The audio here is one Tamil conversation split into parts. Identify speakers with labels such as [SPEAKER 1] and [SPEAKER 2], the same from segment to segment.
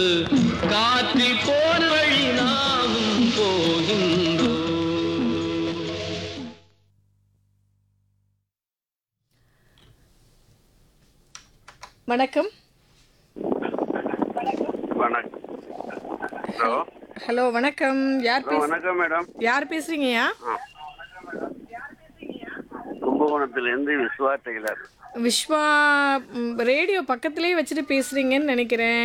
[SPEAKER 1] காற்றில் போன வழி நாமும் போகின்றோம்
[SPEAKER 2] வணக்கம்
[SPEAKER 3] வணக்கம் ஹலோ
[SPEAKER 2] ஹலோ வணக்கம் யார்
[SPEAKER 3] ஹலோ
[SPEAKER 2] பேச
[SPEAKER 3] வணக்கம் மேடம்
[SPEAKER 2] யார் பேசுறீங்கய்யா
[SPEAKER 3] கும்பகோணத்திலேருந்து விஸ்வா டெய்லர்
[SPEAKER 2] விஸ்வா ம், ரேடியோ பக்கத்துலயே வச்சுட்டு பேசுறீங்கன்னு நினைக்கிறேன்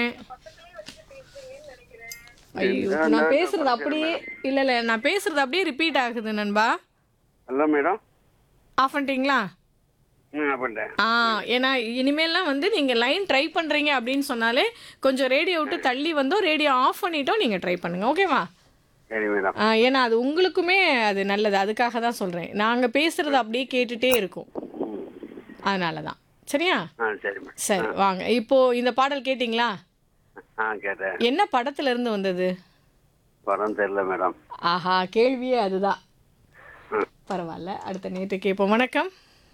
[SPEAKER 2] ஐயோ நான் பேசுறது அப்படியே இல்ல இல்ல நான் பேசுறது அப்படியே ரிப்பீட் ஆகுது நண்பா
[SPEAKER 3] ஹலோ மேடம்
[SPEAKER 2] ஆஃப் பண்ணிட்டீங்களா
[SPEAKER 3] ம் நான் பண்ணிட்டேன்
[SPEAKER 2] ஆ ஏன்னா இனிமேல்லாம் வந்து நீங்க லைன் ட்ரை பண்றீங்க அப்படின்னு சொன்னாலே கொஞ்சம் ரேடியோ விட்டு தள்ளி வந்தோ ரேடியோ ஆஃப் பண்ணிட்டோம் நீங்க ட்ரை பண்ணுங்க ஓகேவா
[SPEAKER 3] சரி மேடம்
[SPEAKER 2] ஆ, ஏன்னா அது உங்களுக்குமே அது நல்லது அதுக்காக தான் சொல்றேன் நாங்க பேசுறது அப்படியே கேட்டுட்டே இருக்கும் அதனால தான் சரியா
[SPEAKER 3] ஆ சரி மேடம்
[SPEAKER 2] சரி வாங்க இப்போ இந்த பாடல் கேட்டிங்களா
[SPEAKER 3] ஆ கேட்டேன்
[SPEAKER 2] என்ன படத்துல இருந்து வந்தது
[SPEAKER 3] படம் தெரியல மேடம்
[SPEAKER 2] ஆஹா கேள்வியே அதுதான்
[SPEAKER 3] ம்.
[SPEAKER 2] பரவாயில்ல அடுத்த நேற்று கேட்போம் வணக்கம்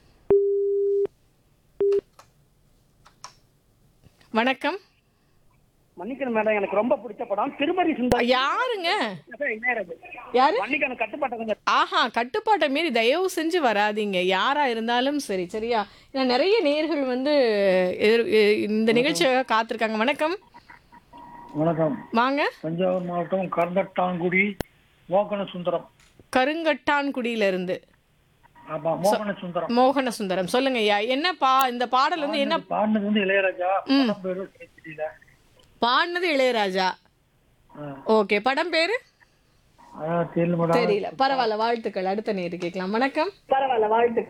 [SPEAKER 2] வணக்கம்
[SPEAKER 4] மன்னிக்கணும் மேடம் எனக்கு ரொம்ப பிடிச்ச படம் திருமதி சுந்தர்
[SPEAKER 2] யாருங்க
[SPEAKER 4] இளையராஜா
[SPEAKER 2] யாரு
[SPEAKER 4] மன்னிக்கணும் கட்டுப்பாட்டை கொஞ்சம்
[SPEAKER 2] ஆஹா கட்டுப்பாட்டை மீறி தயவு செஞ்சு வராதீங்க யாரா இருந்தாலும் சரி சரியா ஏன்னா நிறைய நேர்கள் வந்து எதிர்- எ- இந்த நிகழ்ச்சியாக காத்திருக்காங்க வணக்கம்
[SPEAKER 5] வணக்கம்
[SPEAKER 2] வாங்க
[SPEAKER 5] தஞ்சாவூர் மாவட்டம் கர்ந்தட்டாங்குடி மோகன சுந்தரம்
[SPEAKER 2] கருங்கட்டான்குடியில இருந்து
[SPEAKER 5] ஆமா மோகன சுந்தரம்
[SPEAKER 2] மோகன சுந்தரம் சொல்லுங்க ஐயா என்ன பா இந்த பாடல் வந்து என்ன
[SPEAKER 5] பாடினது வந்து இளையராஜா படம் பேரு தெரியல
[SPEAKER 2] பாடினது இளையராஜா ஓகே படம் பேரு
[SPEAKER 5] அதான் தெரியல மேடம்
[SPEAKER 2] தெரியல பரவாயில்ல வாழ்த்துக்கள் அடுத்த நேரு கேட்கலாம் வணக்கம்
[SPEAKER 4] பரவாயில்ல வாழ்த்து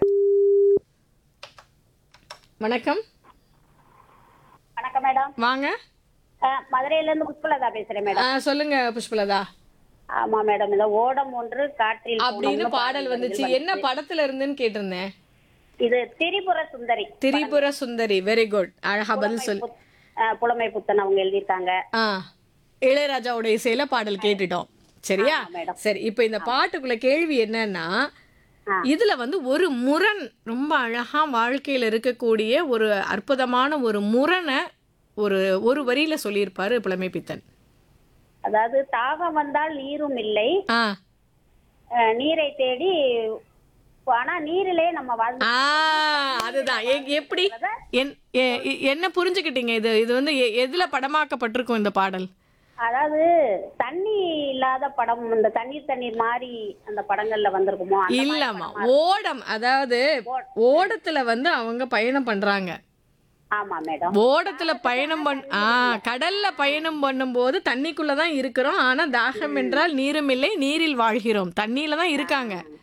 [SPEAKER 2] வணக்கம்
[SPEAKER 6] வணக்கம் மேடம்
[SPEAKER 2] வாங்க
[SPEAKER 6] அஹ், மதுரையில இருந்து புஷ்பலதா பேசுறேன்
[SPEAKER 2] ஆ,
[SPEAKER 6] மேடம்
[SPEAKER 2] சொல்லுங்க புஷ்பலதா
[SPEAKER 6] ஆமா மேடம் இந்த ஓடம் ஒன்று காற்றில்
[SPEAKER 2] அப்படின்னு
[SPEAKER 6] போனோம்னு
[SPEAKER 2] பாடல் வந்துச்சு என்ன படத்துல இருந்துன்னு கேட்டிருந்தேன்
[SPEAKER 6] இது திரிபுர சுந்தரி
[SPEAKER 2] திரிபுர சுந்தரி வெரி குட் அழகா பதில் சொல்
[SPEAKER 6] புத்- அஹ், புலமை புத்தன் அவங்க எழுதியிருக்காங்க
[SPEAKER 2] ஆ இளையராஜாவோட இசையில பாடல் கேட்டுட்டோம் சரியா
[SPEAKER 6] மேடம்.
[SPEAKER 2] சரி இப்போ இந்த பாட்டுக்குள்ள கேள்வி என்னன்னா இதுல வந்து ஒரு முரண் ரொம்ப அழகா வாழ்க்கையில இருக்கக்கூடிய ஒரு அற்புதமான ஒரு முரணை ஒரு ஒரு வரியில சொல்லியிருப்பாரு புலமை பித்தன்
[SPEAKER 6] அதாவது தாகம் வந்தால் நீரும் இல்லை
[SPEAKER 2] ஆ
[SPEAKER 6] அஹ், நீரை தேடி ஆனா நீரிலே நம்ம வாழ்ந்து
[SPEAKER 2] ஆ அதுதான் எ- எப்படி என்- எ- எ- என்ன புரிஞ்சுக்கிட்டீங்க இது இது வந்து எ- எதுல படமாக்கப்பட்டிருக்கும் இந்த பாடல்
[SPEAKER 6] அதாவது தண்ணி இல்லாத படம் இந்த தண்ணீர் தண்ணீர் மாதிரி அந்த படங்கள்ல வந்திருக்குமோ அந்த மாதிரி
[SPEAKER 2] இல்லம்மா
[SPEAKER 6] படமா-
[SPEAKER 2] ஓடம் அதாவது ஓடத்துல வந்து அவங்க பயணம் பண்றாங்க
[SPEAKER 6] ஆமா மேடம்
[SPEAKER 2] ஓடத்துல பயணம் பண் ஆ கடல்ல பயணம் பண்ணும்போது தண்ணிக்குள்ள தான் இருக்கிறோம் ஆனா தாகம் என்றால் நீரும் இல்லை நீரில் வாழ்கிறோம் தண்ணியில தான் இருக்காங்க